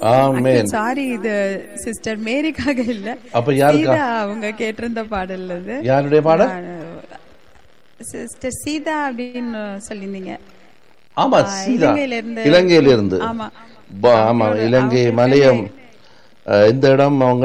ஆமென் sorry இது sister மேரிக்காக இல்ல அப்ப யாருக்கா சீதா அவங்க கேட்டிருந்த பாடல் அது யாருடைய பாடல் சிஸ்டர் சீதா அப்படின்னு சொல்லியிருந்தீங்க ஆமா ஆ, சீதா இலங்கையில இருந்து. இலங்கையில இருந்து ஆமா ப- ஆமா இலங்கை மலையம் அஹ், இந்த இடம் அவங்க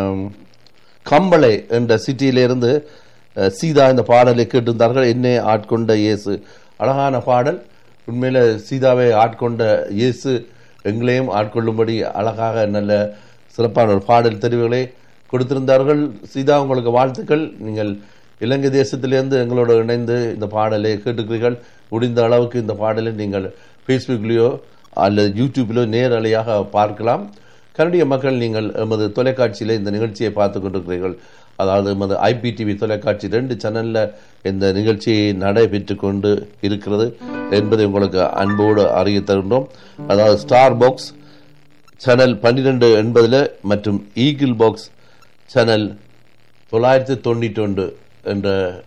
கம்பளை என்ற சிட்டியில இருந்து அஹ், சீதா இந்த பாடலை கேட்டிருந்தார்கள் என்னை ஆட்கொண்ட இயேசு அழகான பாடல் உண்மையில சீதாவை ஆட்கொண்ட இயேசு எங்களையும் ஆட்கொள்ளும்படி அழகாக நல்ல சிறப்பான ஒரு பாடல் தெரிவுகளை கொடுத்திருந்தார்கள் சீதா உங்களுக்கு வாழ்த்துக்கள் நீங்கள் இலங்கை தேசத்திலிருந்து எங்களோடு இணைந்து இந்த பாடலை கேட்டுக்கிறீர்கள் முடிந்த அளவுக்கு இந்த பாடலை நீங்கள் ஃபேஸ்புக்லேயோ அல்லது யூடியூப்லோ நேரலையாக பார்க்கலாம் கனடிய மக்கள் நீங்கள் எமது தொலைக்காட்சியில் இந்த நிகழ்ச்சியை பார்த்து கொண்டிருக்கிறீர்கள் அதாவது எமது ஐபிடிவி தொலைக்காட்சி ரெண்டு சேனல்ல இந்த நிகழ்ச்சி நடைபெற்று கொண்டு இருக்கிறது என்பதை உங்களுக்கு அன்போடு அறிய தருகின்றோம் அதாவது ஸ்டார் பாக்ஸ் சேனல் பன்னிரெண்டு எண்பதுல மற்றும் ஈகிள் பாக்ஸ் சேனல் தொள்ளாயிரத்தி தொண்ணூற்றி ஒன்று என்ற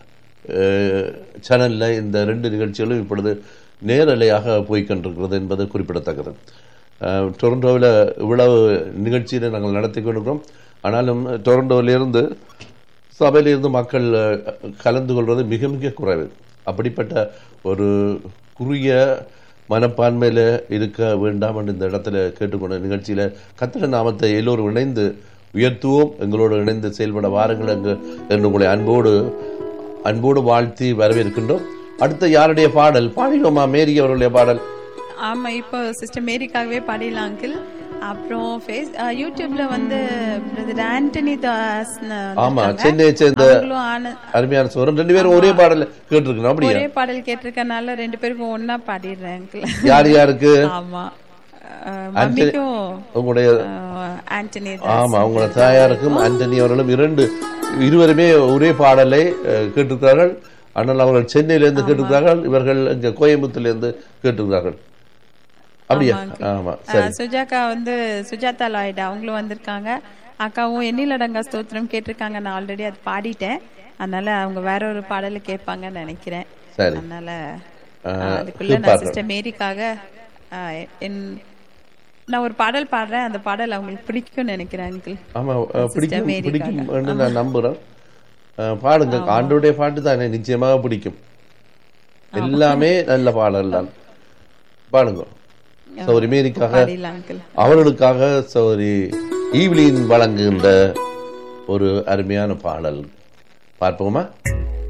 சேனலில் இந்த ரெண்டு நிகழ்ச்சிகளும் இப்பொழுது நேரலையாக போய்கொண்டிருக்கிறது என்பது குறிப்பிடத்தக்கது அஹ், டொரண்டோவில் இவ்வளவு நிகழ்ச்சியை நாங்கள் நடத்தி கொண்டிருக்கிறோம் ஆனாலும் டொரண்டோவிலிருந்து சபையிலிருந்து மக்கள் அஹ், கலந்து கொள்வது மிக மிக குறைவு அப்படிப்பட்ட ஒரு குறுகிய மனப்பான்மையில் இருக்க வேண்டாம் என்று இந்த இடத்துல கேட்டுக்கொண்ட நிகழ்ச்சியில் கத்திர நாமத்தை எல்லோரும் இணைந்து உயர்த்துவோம் எங்களோடு இணைந்து செயல்பட வாருங்கள் என்று என்று உங்களை அன்போடு அன்போடு வாழ்த்தி வரவேற்கின்றோம் அடுத்த யாருடைய பாடல் பாடினோமா மேரி அவர்களுடைய பாடல் ஆமா இப்போ சிஸ்டர் மேரிக்காகவே பாடிடலாம் அங்கிள் அப்புறம் ஃபேஸ் யூடியூப்ல வந்து பிரதர் ஆண்டனி தாஸ் ஆமா சென்னையை சேர்ந்த அவங்களும் ஆன- அருமையான சோரன் ரெண்டு பேரும் ஒரே பாடல் கேட்டிருக்கணும் அப்படியா ஒரே பாடல் கேட்டிருக்கனால ரெண்டு பேருக்கும் ஒன்னா பாடிடுறேன் அங்கிள் யார் யாருக்கு ஆமா அஹ், மம்மிக்கும் உங்களுடைய அஹ், ஆண்டனி ஆமா அவங்களோட தாயாருக்கும் ஆண்டனி அவர்களும் இரண்டு இருவருமே ஒரே பாடலை அஹ், கேட்டிருக்கிறார்கள் ஆனால் அவர்கள் சென்னையிலிருந்து கேட்டிருக்கிறார்கள் இவர்கள் இங்க கோயம்புத்தூர்ல இருந்து கேட்டிருக்கிறார்கள் அப்படியா ஆமா சரி அஹ், சுஜாதா வந்து சுஜாதா லாய்டு அவங்களும் வந்திருக்காங்க அக்காவும் எண்ணிலடங்கா ஸ்தோத்திரம் கேட்டிருக்காங்க நான் ஆல்ரெடி அது பாடிட்டேன் அதனால அவங்க வேற ஒரு பாடல கேட்பாங்கன்னு நினைக்கிறேன் சரி அதனால அஹ், அஹ், அதுக்குள்ள நான் சிஸ்டர் மேரிக்காக அஹ், என் நான் ஒரு பாடல் பாடுறேன் அந்த பாடல் அவங்களுக்கு பிடிக்கும்னு நினைக்கிறேன் அங்கிள் ஆமா அஹ், பிடிக்கும் மேரிக்காக. பிடிக்கும் என்று நான் நம்புறேன் அஹ், பாடுங்க ஆண்டோடைய பாட்டு தான் எனக்கு நிச்சயமாக பிடிக்கும் எல்லாமே நல்ல பாடல் தான் பாடுங்க சௌரி மேரிக்காக பாடிடலாம் அங்கிள் அவர்களுக்காக சௌரி ஈவ்லின் வழங்குகின்ற ஒரு அருமையான பாடல் பார்ப்போமா